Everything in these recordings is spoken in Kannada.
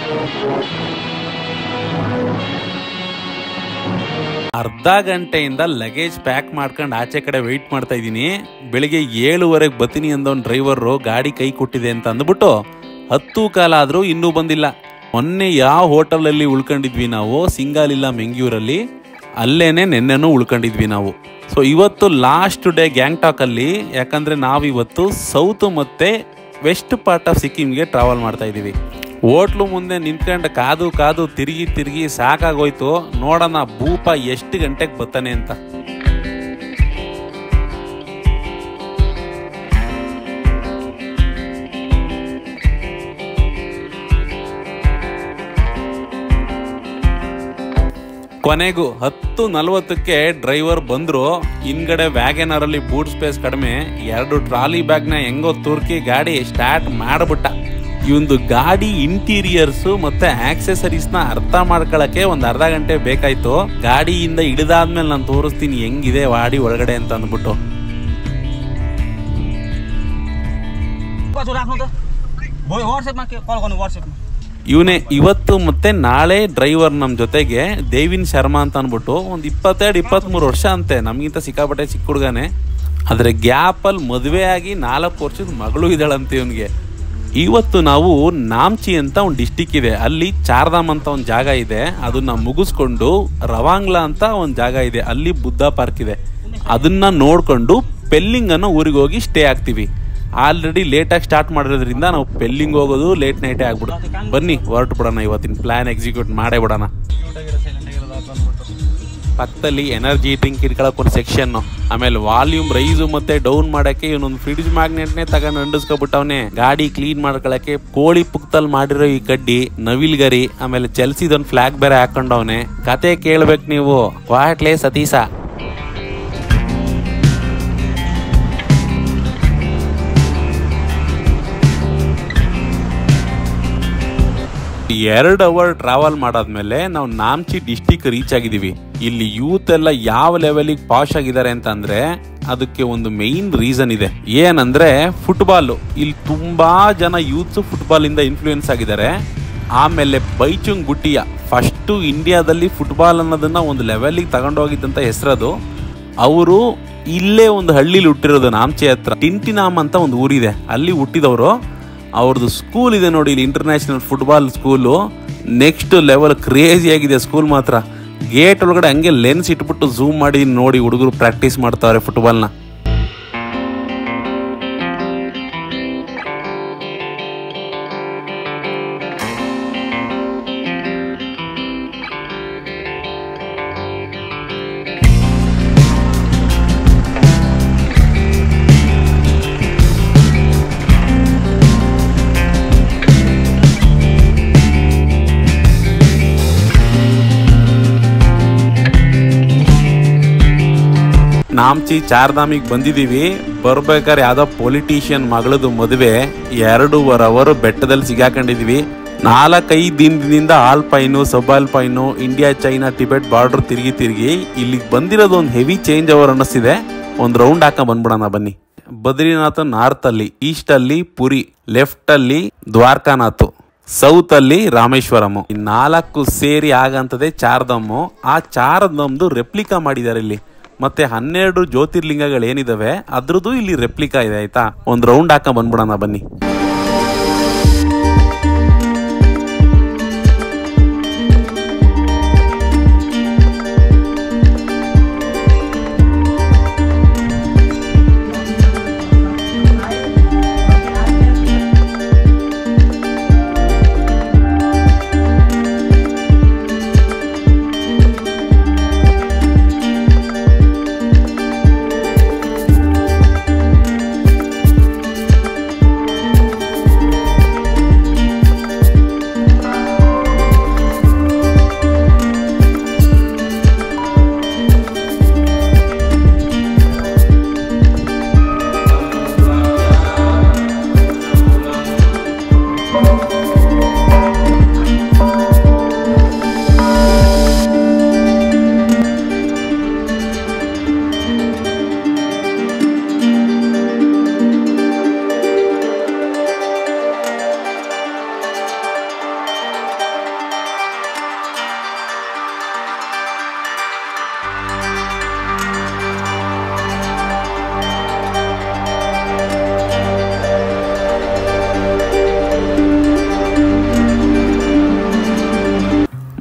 ಅರ್ಧ ಗಂಟೆಯಿಂದ ಲಗೇಜ್ ಪ್ಯಾಕ್ ಮಾಡ್ಕೊಂಡು ಆಚೆ ಕಡೆ ವೆಯ್ಟ್ ಮಾಡ್ತಾ ಇದ್ದೀನಿ ಬೆಳಿಗ್ಗೆ ಏಳುವರೆಗೆ ಬತ್ತೀನಿ ಅಂದವನ್ ಡ್ರೈವರು ಗಾಡಿ ಕೈ ಕೊಟ್ಟಿದೆ ಅಂತ ಅಂದ್ಬಿಟ್ಟು ಹತ್ತು ಕಾಲ ಆದರೂ ಇನ್ನೂ ಬಂದಿಲ್ಲ ಮೊನ್ನೆ ಯಾವ ಹೋಟೆಲಲ್ಲಿ ಉಳ್ಕೊಂಡಿದ್ವಿ ನಾವು ಸಿಂಗಾಲಿಲ್ಲ ಮೆಂಗ್ಯೂರಲ್ಲಿ ಅಲ್ಲೇನೆ ನಿನ್ನೆನೂ ಉಳ್ಕೊಂಡಿದ್ವಿ ನಾವು ಸೊ ಇವತ್ತು ಲಾಸ್ಟ್ ಡೇ ಗ್ಯಾಂಗ್ಟಾಕಲ್ಲಿ ಯಾಕಂದರೆ ನಾವಿವತ್ತು ಸೌತ್ ಮತ್ತು ವೆಸ್ಟ್ ಪಾರ್ಟ್ ಆಫ್ ಸಿಕ್ಕಿಂಗೆ ಟ್ರಾವೆಲ್ ಮಾಡ್ತಾ ಇದ್ದೀವಿ ಹೋಟ್ಲು ಮುಂದೆ ನಿಂತ್ಕೊಂಡು ಕಾದು ಕಾದು ತಿರುಗಿ ತಿರುಗಿ ಸಾಕಾಗೋಯ್ತು ನೋಡೋಣ ಭೂಪ ಎಷ್ಟು ಗಂಟೆಗೆ ಬರ್ತಾನೆ ಅಂತ ಕೊನೆಗೂ ಹತ್ತು ನಲವತ್ತಕ್ಕೆ ಡ್ರೈವರ್ ಬಂದ್ರು ಹಿಂದ್ಗಡೆ ವ್ಯಾಗನರ್ ಅಲ್ಲಿ ಬೂಟ್ ಸ್ಪೇಸ್ ಕಡಿಮೆ ಎರಡು ಟ್ರಾಲಿ ಬ್ಯಾಗ್ನ ಹೆಂಗೋ ತುರ್ಕಿ ಗಾಡಿ ಸ್ಟಾರ್ಟ್ ಮಾಡ್ಬಿಟ್ಟ ಇವಂದು ಗಾಡಿ ಇಂಟೀರಿಯರ್ಸ್ ಮತ್ತೆ ಆಕ್ಸೆಸರೀಸ್ ನ ಅರ್ಥ ಮಾಡ್ಕೊಳಕ್ಕೆ ಒಂದ್ ಅರ್ಧ ಗಂಟೆ ಬೇಕಾಯ್ತು ಗಾಡಿಯಿಂದ ಇಳಿದಾದ್ಮೇಲೆ ನಾನು ತೋರಿಸ್ತೀನಿ ಹೆಂಗಿದೆ ವಾಡಿ ಒಳಗಡೆ ಅಂತ ಅಂದ್ಬಿಟ್ಟು पाछो राख्नु त भयो वाट्सएपमा के कल गर्नु वाट्सएपमा ಇವನೇ ಇವತ್ತು ಮತ್ತೆ ನಾಳೆ ಡ್ರೈವರ್ ನಮ್ಮ ಜೊತೆಗೆ ದೇವಿನ್ ಶರ್ಮಾ ಅಂತ ಅಂದ್ಬಿಟ್ಟು ಒಂದು ಇಪ್ಪತ್ತೆರಡು ಇಪ್ಪತ್ತ್ಮೂರು ವರ್ಷ ಅಂತೆ ನಮಗಿಂತ ಸಿಕ್ಕಾಪಟ್ಟೆ ಚಿಕ್ಕ ಹುಡುಗನೇ ಆದರೆ ಗ್ಯಾಪಲ್ಲಿ ಮದುವೆ ಆಗಿ ನಾಲ್ಕು ವರ್ಷದ ಮಗಳು ಇದ್ದಾಳಂತೆ ಇವನಿಗೆ ಇವತ್ತು ನಾವು ನಾಮ್ಚಿ ಅಂತ ಒಂದು ಡಿಸ್ಟಿಕ್ ಇದೆ ಅಲ್ಲಿ ಚಾರ್ಧಾಮ್ ಅಂತ ಒಂದು ಜಾಗ ಇದೆ ಅದನ್ನ ಮುಗಿಸ್ಕೊಂಡು ರವಾಂಗ್ಲಾ ಅಂತ ಒಂದು ಜಾಗ ಇದೆ ಅಲ್ಲಿ ಬುದ್ಧ ಪಾರ್ಕ್ ಇದೆ ಅದನ್ನ ನೋಡ್ಕೊಂಡು ಪೆಲ್ಲಿಂಗ್ ಅನ್ನೋ ಊರಿಗೆ ಹೋಗಿ ಸ್ಟೇ ಆಗ್ತೀವಿ ಆಲ್ರೆಡಿ ಲೇಟಾಗಿ ಸ್ಟಾರ್ಟ್ ಮಾಡಿರೋದ್ರಿಂದ ನಾವು ಪೆಲ್ಲಿಂಗ್ ಹೋಗೋದು ಲೇಟ್ ನೈಟೇ ಆಗ್ಬಿಡುತ್ತೆ ಬನ್ನಿ ಹೊರಟು ಬಿಡೋಣ ಇವತ್ತಿನ ಪ್ಲಾನ್ ಎಕ್ಸಿಕ್ಯೂಟ್ ಮಾಡೇ ಬಿಡೋಣ ಪಕ್ಕದಲ್ಲಿ ಎನರ್ಜಿ ಡ್ರಿಂಕ್ ಇಟ್ಕೊಳಕ್ಕೆ ಒಂದು ಸೆಕ್ಷನ್ ಆಮೇಲೆ ವಾಲ್ಯೂಮ್ ರೈಸು ಮತ್ತೆ ಡೌನ್ ಮಾಡಕ್ಕೆ ಇವನೊಂದು ಫ್ರಿಡ್ಜ್ ಮ್ಯಾಗ್ನೆಟ್ನೇ ತಗೊಂಡು ಅಂಡಿಸ್ಕೊಬಿಟ್ಟವನೆ ಗಾಡಿ ಕ್ಲೀನ್ ಮಾಡ್ಕೊಳಕ್ಕೆ ಕೋಳಿ ಪುಕ್ತಲ್ಲಿ ಮಾಡಿರೋ ಈ ಕಡ್ಡಿ ನವಿಲ್ಗರಿ ಆಮೇಲೆ ಚೆಲ್ಸಿದೊಂದು ಫ್ಲಾಗ್ ಬೇರೆ ಹಾಕೊಂಡವನೆ ಕತೆ ಕೇಳ್ಬೇಕು ನೀವು ಕ್ವಾಟ್ಲೆ ಸತೀಸ ಎರಡು ಅವರ್ ಟ್ರಾವೆಲ್ ಮಾಡಾದ್ಮೇಲೆ ನಾವು ನಾಮ್ಚಿ ಡಿಸ್ಟಿಕ್ ರೀಚ್ ಆಗಿದೀವಿ ಇಲ್ಲಿ ಯೂತ್ ಎಲ್ಲ ಯಾವ ಲೆವೆಲಿಗೆ ಪಾಶ್ ಆಗಿದ್ದಾರೆ ಅಂತ ಅಂದ್ರೆ ಅದಕ್ಕೆ ಒಂದು ಮೇನ್ ರೀಸನ್ ಇದೆ ಏನಂದ್ರೆ ಫುಟ್ಬಾಲ್ ಇಲ್ಲಿ ತುಂಬಾ ಜನ ಯೂತ್ಸ್ ಫುಟ್ಬಾಲ್ ಇಂದ ಇನ್ಫ್ಲೂಯೆನ್ಸ್ ಆಗಿದ್ದಾರೆ ಆಮೇಲೆ ಬೈಚುಂಗ್ ಬುಟ್ಟಿಯ ಫಸ್ಟು ಇಂಡಿಯಾದಲ್ಲಿ ಫುಟ್ಬಾಲ್ ಅನ್ನೋದನ್ನ ಒಂದು ಲೆವೆಲಿಗೆ ತಗೊಂಡೋಗಿದ್ದಂತ ಹೆಸರದು ಅವರು ಇಲ್ಲೇ ಒಂದು ಹಳ್ಳಿಲಿ ಹುಟ್ಟಿರೋದು ನಾಮ್ಚೆ ಹತ್ರ ಟಿಂಟಿನಾಮ್ ಅಂತ ಒಂದು ಊರಿದೆ ಅಲ್ಲಿ ಹುಟ್ಟಿದವರು ಅವ್ರದ್ದು ಸ್ಕೂಲ್ ಇದೆ ನೋಡಿ ಇಲ್ಲಿ international football school next level crazy ಆಗಿದೆ ಸ್ಕೂಲ್ ಮಾತ್ರ ಗೇಟ್ ಒಳಗಡೆ ಹಂಗೆ ಲೆನ್ಸ್ ಇಟ್ಬಿಟ್ಟು ಝೂಮ್ ಮಾಡಿ ನೋಡಿ ಹುಡುಗರು ಪ್ರಾಕ್ಟೀಸ್ ಮಾಡ್ತಾವ್ರೆ ಫುಟ್ಬಾಲ್ನ ನಾಮ್ಚಿ ಚಾರ್ಧಾಮಿಗೆ ಬಂದಿದೀವಿ ಬರ್ಬೇಕಾದ್ರೆ ಯಾವ್ದೋ ಪೊಲಿಟಿಷಿಯನ್ ಮಗಳದು ಮದುವೆ ಎರಡೂವರೆ ಅವರು ಬೆಟ್ಟದಲ್ಲಿ ಸಿಗಾಕೊಂಡಿದೀವಿ ನಾಲ್ಕೈದು ದಿನದಿಂದ alpine sub alpine India China Tibet border ತಿರುಗಿ ತಿರುಗಿ ಇಲ್ಲಿಗೆ ಬಂದಿರೋದು ಒಂದು ಹೆವಿ ಚೇಂಜ್ ಓವರ್ ಅನ್ನಿಸ್ತಿದೆ ಒಂದು ರೌಂಡ್ ಹಾಕೊಂಡ್ ಬಂದ್ಬಿಡೋಣ ಬನ್ನಿ ಬದ್ರಿನಾಥ್ ನಾರ್ತ್ ಅಲ್ಲಿ ಈಸ್ಟ್ ಅಲ್ಲಿ ಪುರಿ ಲೆಫ್ಟ್ ಅಲ್ಲಿ ದ್ವಾರಕಾನಾಥ್ ಸೌತ್ ಅಲ್ಲಿ ರಾಮೇಶ್ವರಂ ಈ ನಾಲ್ಕು ಸೇರಿ ಆಗಂತದೆ ಚಾರ್ಧಮ್ಮು ಆ ಚಾರ್ಧಮ್ದು ರೆಪ್ಲಿಕಾ ಮಾಡಿದ್ದಾರೆ ಇಲ್ಲಿ ಮತ್ತೆ ಹನ್ನೆರಡು ಜ್ಯೋತಿರ್ಲಿಂಗಗಳು ಏನಿದಾವೆ ಅದ್ರದ್ದು ಇಲ್ಲಿ ರೆಪ್ಲಿಕಾ ಇದೆ ಆಯ್ತಾ ಒಂದ್ ರೌಂಡ್ ಹಾಕೊಂಡ್ ಬಂದ್ಬಿಡೋಣ ಬನ್ನಿ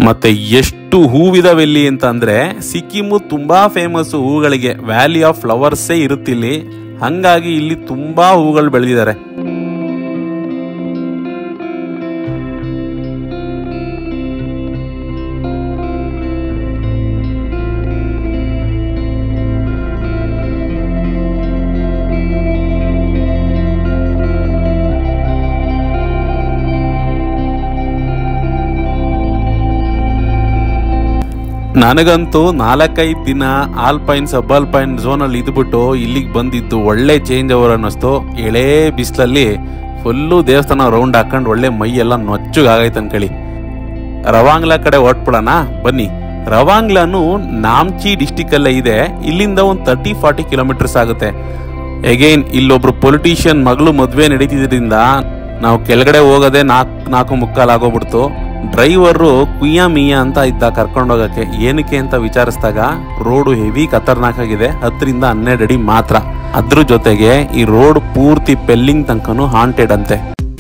ಮತ್ತೆ ಎಷ್ಟು ಹೂವಿದಾವೆ ಇಲ್ಲಿ ಅಂತ ಅಂದ್ರೆ ಸಿಕ್ಕಿಮು ತುಂಬಾ ಫೇಮಸ್ ಹೂಗಳಿಗೆ ವ್ಯಾಲಿ ಆಫ್ ಫ್ಲವರ್ಸೇ ಇರುತ್ತಿಲ್ಲಿ ಹಂಗಾಗಿ ಇಲ್ಲಿ ತುಂಬಾ ಹೂಗಳು ಬೆಳೆದಿದ್ದಾರೆ ನನಗಂತೂ ನಾಲ್ಕೈದು ದಿನ ಆಲ್ಪೈನ್ ಸಬ್ ಆಲ್ಪೈನ್ ಝೋನಲ್ಲಿ ಇದ್ಬಿಟ್ಟು ಇಲ್ಲಿಗೆ ಬಂದಿದ್ದು ಒಳ್ಳೆ ಚೇಂಜ್ ಓವರ್ ಅನ್ನಿಸ್ತು ಎಳೆ ಬಿಸಿಲಲ್ಲಿ ಫುಲ್ಲು ದೇವಸ್ಥಾನ ರೌಂಡ್ ಹಾಕೊಂಡು ಒಳ್ಳೆ ಮೈ ಎಲ್ಲ ನೊಚ್ಚಗಾಗೈತೆ ಅನ್ಕಳಿ ರವಾಂಗ್ಲಾ ಕಡೆ ಹೊಟ್ಬಿಡೋಣ ಬನ್ನಿ ರವಾಂಗ್ಲಾನು ನಾಮ್ಚಿ ಡಿಸ್ಟಿಕ್ ಅಲ್ಲೇ ಇದೆ ಇಲ್ಲಿಂದ ಒಂದು ತರ್ಟಿ ಫಾರ್ಟಿ ಕಿಲೋಮೀಟರ್ಸ್ ಆಗುತ್ತೆ ಎಗೈನ್ ಇಲ್ಲೊಬ್ರು ಪೊಲಿಟಿಷಿಯನ್ ಮಗಳು ಮದುವೆ ನಡೀತಿದ್ರಿಂದ ನಾವು ಕೆಳಗಡೆ ಹೋಗೋದೇ ನಾಲ್ಕು ನಾಲ್ಕು ಮುಕ್ಕಾಲು ಆಗೋಗ್ಬಿಡ್ತು ಡ್ರೈವರು ಕುಯ್ಯ ಮಿಯಾ ಅಂತ ಇದ್ದ ಕರ್ಕೊಂಡೋಗಕ್ಕೆ ಏನಕ್ಕೆ ಅಂತ ವಿಚಾರಿಸಿದಾಗ ರೋಡು ಹೆವಿ ಖತರ್ನಾಕ್ ಆಗಿದೆ ಹತ್ತರಿಂದ ಹನ್ನೆರಡು ಅಡಿ ಮಾತ್ರ ಅದ್ರ ಜೊತೆಗೆ ಈ ರೋಡ್ ಪೂರ್ತಿ ಪೆಲ್ಲಿಂಗ್ ತನಕನೂ ಹಾಂಟೆಡ್ ಅಂತೆ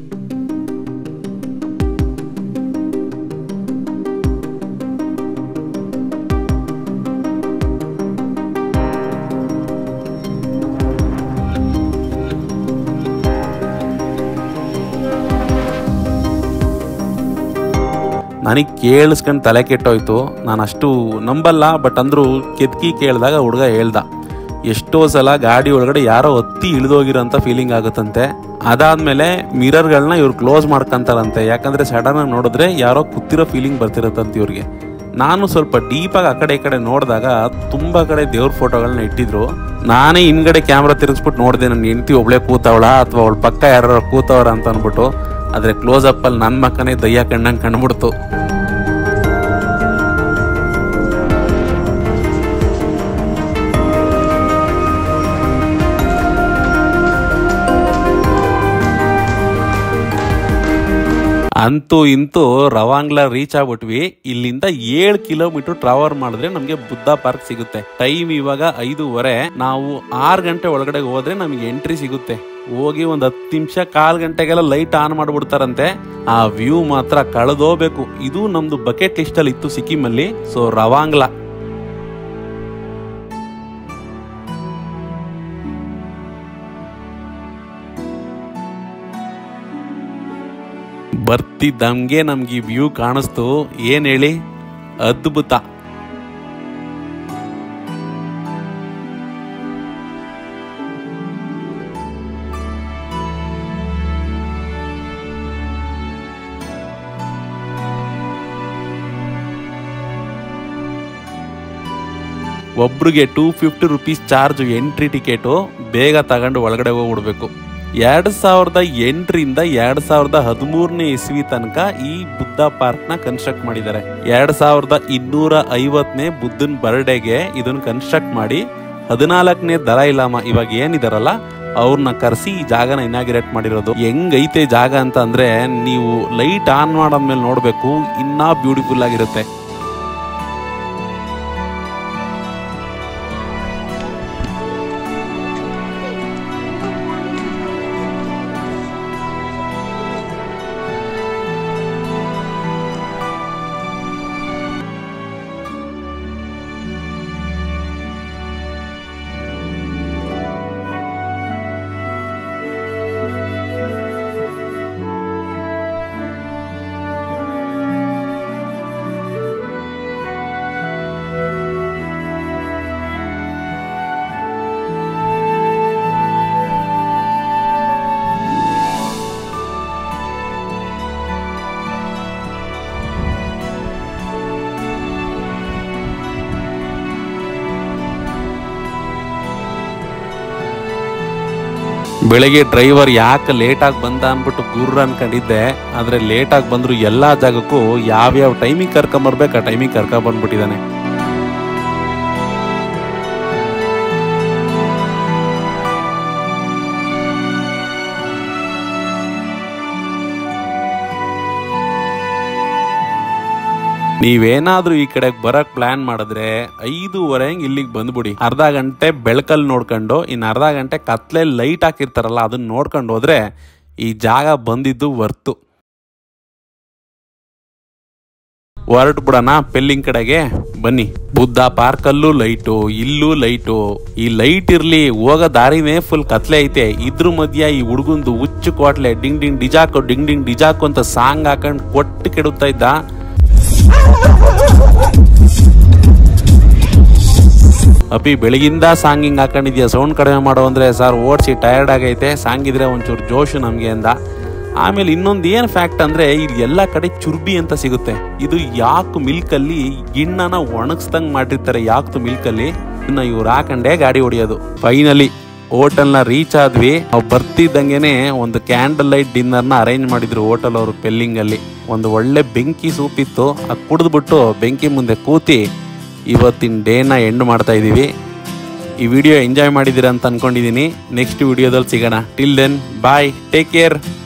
ನನಗೆ ಕೇಳಿಸ್ಕೊಂಡು ತಲೆ ಕೆಟ್ಟೋಯ್ತು ನಾನು ಅಷ್ಟು ನಂಬಲ್ಲ ಬಟ್ ಅಂದ್ರು ಕೆತ್ಕಿ ಕೇಳಿದಾಗ ಹುಡುಗ ಹೇಳ್ದ ಎಷ್ಟೋ ಸಲ ಗಾಡಿ ಒಳಗಡೆ ಯಾರೋ ಹತ್ತಿ ಇಳಿದೋಗಿರೋಂಥ ಫೀಲಿಂಗ್ ಆಗುತ್ತಂತೆ ಅದಾದ್ಮೇಲೆ ಮಿರರ್ಗಳನ್ನ ಇವ್ರು ಕ್ಲೋಸ್ ಮಾಡ್ಕೊಂತಾರಂತೆ ಯಾಕಂದ್ರೆ ಸಡನ್ ಆಗಿ ನೋಡಿದ್ರೆ ಯಾರೋ ಕೂತಿರೋ ಫೀಲಿಂಗ್ ಬರ್ತಿರತ್ತಂತ ಇವ್ರಿಗೆ ನಾನು ಸ್ವಲ್ಪ ಡೀಪಾಗಿ ಆ ಕಡೆ ಈ ಕಡೆ ನೋಡಿದಾಗ ತುಂಬಾ ಕಡೆ ದೇವ್ರ ಫೋಟೋಗಳನ್ನ ಇಟ್ಟಿದ್ರು ನಾನೇ ಹಿಂದ್ಗಡೆ ಕ್ಯಾಮ್ರಾ ತಿರುಗಿಸ್ಬಿಟ್ಟು ನೋಡಿದೆ ನನ್ನ ಹೆಂಡತಿ ಒಬ್ಳೆ ಕೂತವಳ ಅಥವಾ ಅವಳ ಪಕ್ಕ ಯಾರು ಕೂತವ್ರ ಅಂತ ಅಂದ್ಬಿಟ್ಟು ಆದ್ರೆ ಕ್ಲೋಸ್ ಅಪ್ ಅಲ್ಲಿ ನನ್ನ ಮಕ್ಕನೇ ದಯ್ಯ ಕಣ್ಣಂಗೆ ಕಂಡ್ಬಿಡ್ತು ಅಂತೂ ಇಂತೂ ರವಾಂಗ್ಲ ರೀಚ್ ಆಗ್ಬಿಟ್ವಿ ಇಲ್ಲಿಂದ ಏಳು ಕಿಲೋಮೀಟರ್ ಟ್ರಾವಲ್ ಮಾಡಿದ್ರೆ ನಮಗೆ ಬುದ್ಧ ಪಾರ್ಕ್ ಸಿಗುತ್ತೆ ಟೈಮ್ ಇವಾಗ ಐದೂವರೆ ನಾವು ಆರು ಗಂಟೆ ಒಳಗಡೆ ಹೋದ್ರೆ ನಮಗೆ ಎಂಟ್ರಿ ಸಿಗುತ್ತೆ ಹೋಗಿ ಒಂದ್ ಹತ್ತು ನಿಮಿಷ ಕಾಲ್ ಗಂಟೆಗೆಲ್ಲ ಲೈಟ್ ಆನ್ ಮಾಡ್ಬಿಡ್ತಾರಂತೆ ಆ ವ್ಯೂ ಮಾತ್ರ ಕಳೆದೋಗ್ಬೇಕು ಇದು ನಮ್ದು ಬಕೆಟ್ ಲಿಸ್ಟ್ ಅಲ್ಲಿ ಇತ್ತು ಸಿಕ್ಕಿಂ ಅಲ್ಲಿ ಸೊ ರವಾಂಗ್ಲಾ ಬರ್ತಿದ್ದಂಗೆ ನಮ್ಗೆ ಈ ವ್ಯೂ ಕಾಣಿಸ್ತು ಏನ್ ಹೇಳಿ ಅದ್ಭುತ ಒಬ್ರಿಗೆ two fifty rupees charge entry ticket ಬೇಗ ತಗೊಂಡು ಒಳಗಡೆ ಹೋಗ್ಬಿಡ್ಬೇಕು ಎರಡ್ ಸಾವಿರದ ಎಂಟರಿಂದ ಎರಡ್ ಸಾವಿರದ ಹದಿಮೂರನೇ ಇಸ್ವಿ ತನಕ ಈ ಬುದ್ಧ ಪಾರ್ಕ್ ನ ಕನ್ಸ್ಟ್ರಕ್ಟ್ ಮಾಡಿದ್ದಾರೆ ಎರಡ್ ಸಾವಿರದ ಇನ್ನೂರ ಐವತ್ತನೇ ಬುದ್ಧನ್ ಬರ್ಡೇಗೆ ಇದನ್ನ ಕನ್ಸ್ಟ್ರಕ್ಟ್ ಮಾಡಿ ಹದಿನಾಲ್ಕನೇ ದಲೈ ಲಾಮ ಇವಾಗ ಏನಿದಾರಲ್ಲ ಅವ್ರನ್ನ ಕರೆಸಿ ಈ ಜಾಗನ ಇನಾಗ್ರೇಟ್ ಮಾಡಿರೋದು ಹೆಂಗೈತೆ ಜಾಗ ಅಂತ ಅಂದ್ರೆ ನೀವು ಲೈಟ್ ಆನ್ ಮಾಡಾದ್ಮೇಲೆ ನೋಡ್ಬೇಕು ಇನ್ನೂ ಬ್ಯೂಟಿಫುಲ್ ಆಗಿರುತ್ತೆ ಬೆಳಗ್ಗೆ ಡ್ರೈವರ್ ಯಾಕೆ ಲೇಟಾಗಿ ಬಂದ ಅಂದ್ಬಿಟ್ಟು ಗುರ್ರ ಅನ್ಕೊಂಡಿದ್ದೆ ಆದರೆ ಲೇಟಾಗಿ ಬಂದ್ರು ಎಲ್ಲಾ ಜಾಗಕ್ಕೂ ಯಾವ್ಯಾವ ಟೈಮಿಂಗ್ ಕರ್ಕೊಂಬರ್ಬೇಕು ಆ ಟೈಮಿಂಗ್ ಕರ್ಕೊಂಬಂದ್ಬಿಟ್ಟಿದ್ದಾನೆ ನೀವೇನಾದ್ರೂ ಈ ಕಡೆ ಬರಕ್ ಪ್ಲಾನ್ ಮಾಡಿದ್ರೆ ಐದೂವರೆ ಹಂಗ್ ಇಲ್ಲಿಗೆ ಬಂದ್ಬಿಡಿ ಅರ್ಧ ಗಂಟೆ ಬೆಳಕಲ್ಲಿ ನೋಡ್ಕೊಂಡು ಇನ್ನು ಅರ್ಧ ಗಂಟೆ ಕತ್ಲೆ ಲೈಟ್ ಹಾಕಿರ್ತಾರಲ್ಲ ಅದನ್ನ ನೋಡ್ಕೊಂಡು ಹೋದ್ರೆ ಈ ಜಾಗ ಬಂದಿದ್ದು ವರ್ತು ಹೊರಟು ಬಿಡೋಣ ಪೆಲ್ಲಿಂಗ್ ಕಡೆಗೆ ಬನ್ನಿ ಬುದ್ಧ ಪಾರ್ಕಲ್ಲೂ ಲೈಟು ಇಲ್ಲೂ ಲೈಟು ಈ ಲೈಟ್ ಇರ್ಲಿ ಹೋಗೋ ದಾರಿನೇ ಫುಲ್ ಕತ್ಲೆ ಐತೆ ಇದ್ರ ಮಧ್ಯ ಈ ಹುಡುಗಂದು ಹುಚ್ಚು ಕೋಟ್ಲೆ ಡಿಂಗ್ ಡಿಂಗ್ ಡಿಜಾಕು ಡಿಂಗ್ ಡಿಂಗ್ ಡಿಜಾಕು ಅಂತ ಸಾಂಗ್ ಹಾಕೊಂಡು ಕೊಟ್ಟು ಕೆಡುತ್ತಾ ಇದ್ದ ಅಪಿ ಬೆಳಗಿಂದ ಸಾಂಗಿಂಗ್ ಹಾಕೊಂಡಿದ್ಯಾ ಸೌಂಡ್ ಕಡಿಮೆ ಮಾಡೋ ಅಂದ್ರೆ ಸರ್ ಓಡಿಸಿ ಟಯರ್ಡ್ ಆಗೈತೆ ಸಾಂಗ್ ಇದ್ರೆ ಒಂಚೂರು ಜೋಶು ನಮಗೆ ಅಂದ ಆಮೇಲೆ ಇನ್ನೊಂದು ಏನು ಫ್ಯಾಕ್ಟ್ ಅಂದ್ರೆ ಇಲ್ಲಿ ಎಲ್ಲ ಕಡೆ ಚುರ್ಬಿ ಅಂತ ಸಿಗುತ್ತೆ ಇದು ಯಾಕೆ ಮಿಲ್ಕಲ್ಲಿ ಗಿಣ್ಣನ ಒಣಗಿಸ್ದಂಗ್ ಮಾಡಿರ್ತಾರೆ ಯಾಕ್ತು ಮಿಲ್ಕಲ್ಲಿ ಇದನ್ನ ಇವ್ರು ಹಾಕೊಂಡೇ ಗಾಡಿ ಹೊಡಿಯೋದು ಫೈನಲಿ ಹೋಟೆಲ್ನ ರೀಚ್ ಆದ್ವಿ ನಾವು ಬರ್ತಿದ್ದಂಗೆನೆ ಒಂದು ಕ್ಯಾಂಡಲ್ ಲೈಟ್ ಡಿನ್ನರ್ನ ಅರೇಂಜ್ ಮಾಡಿದ್ರು ಹೋಟೆಲ್ ಅವರು ಪೆಲ್ಲಿಂಗಲ್ಲಿ ಒಂದು ಒಳ್ಳೆ ಬೆಂಕಿ ಸೂಪ್ ಇತ್ತು ಅದು ಕುಡಿದ್ಬಿಟ್ಟು ಬೆಂಕಿ ಮುಂದೆ ಕೂತಿ ಇವತ್ತಿನ ಡೇನ ಎಂಡ್ ಮಾಡ್ತಾ ಇದ್ದೀವಿ ಈ ವಿಡಿಯೋ ಎಂಜಾಯ್ ಮಾಡಿದ್ದೀರಾ ಅಂತ ಅನ್ಕೊಂಡಿದ್ದೀನಿ ನೆಕ್ಸ್ಟ್ ವಿಡಿಯೋದಲ್ಲಿ ಸಿಗೋಣ till then bye take care